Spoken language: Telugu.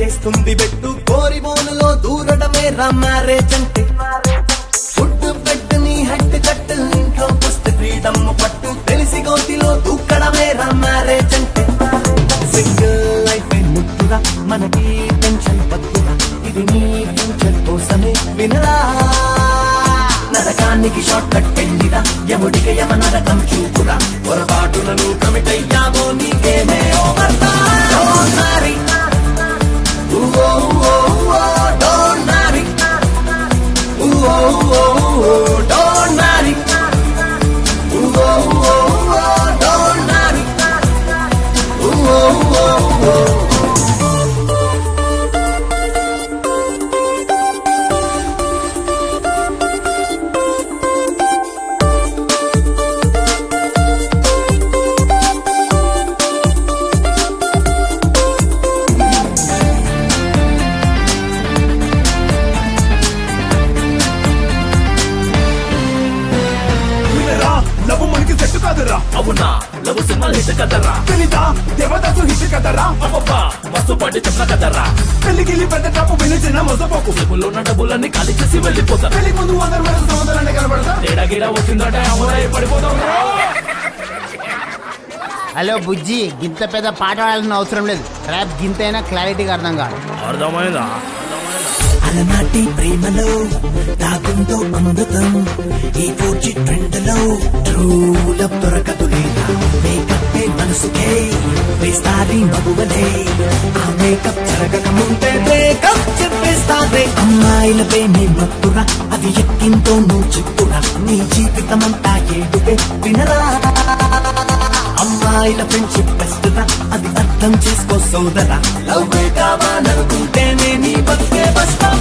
చేస్తుంది పెట్టు కోరి బోనులో దూరడమే రా మ్యారేజ్ అంటే ఫుడ్ బెడ్ నీ హెడ్ కట్టు ఇంట్లో పుస్తక ఫ్రీడమ్ పట్టు తెలిసి గోతిలో దూకడమే రా మ్యారేజ్ అంటే సింగిల్ లైఫ్ ముట్టుగా మనకి టెన్షన్ పట్టుగా ఇది నీ ఫ్యూచర్ కోసమే వినరా నరకానికి షార్ట్ కట్ పెళ్లిరా యముడికి యమ నరకం చూపురా పొరపాటులను కమిట్ అయ్యామో నీకేమే over Don't marry. Ooh, oh, oh, oh, don't marry. Ooh, oh, oh, oh, don't marry. Ooh, oh, oh, oh, don't marry. Ooh, oh, oh, oh. వినరా లవ్ మనకి సెట్ కాదురా అవునా లవ్ సినిమాలు హిట్ కదరా తెలీదా దేవదాసు హిట్ కదరా అబ్బబ్బా మస్తు పడి చెప్పిన కదరా పెళ్లికి పెద్ద టప్పు వినిచిన మొసపోకు చెప్పుల్లో ఉన్న డబ్బులన్నీ ఖాళీ చేసి వెళ్ళిపోతారు పెళ్లి ముందు అందరు మన సోదరులని కనబడతా తేడా గీడా వచ్చిందంటే అమరై పడిపోతాం హలో బుజ్జి గింత పెద్ద పాట పాడాల్సిన అవసరం లేదు ర్యాప్ గింతైనా క్లారిటీగా అర్థం కాదు అర్థమైందా అలనాటి ప్రేమలో దాగుందో అమృతం ఈ పూచి ట్రెండ్ లో ట్రూల దొరకదు లేదా మేకప్ మనసుకే వేస్తారి మగువలే ఆ మేకప్ జరగక ముందే బ్రేకప్ చెప్పేస్తారే అమ్మాయిలపై నీ మత్తురా అది ఎక్కింతో నువ్వు చెప్పురా నీ జీవితమంతా ఏడుపే వినరా అమ్మాయిల ఫ్రెండ్షిప్ బెస్ట్ రా అది అర్థం చేసుకో సోదరా లవ్ కావాలనుకుంటేనే నీ బతుకే బస్తా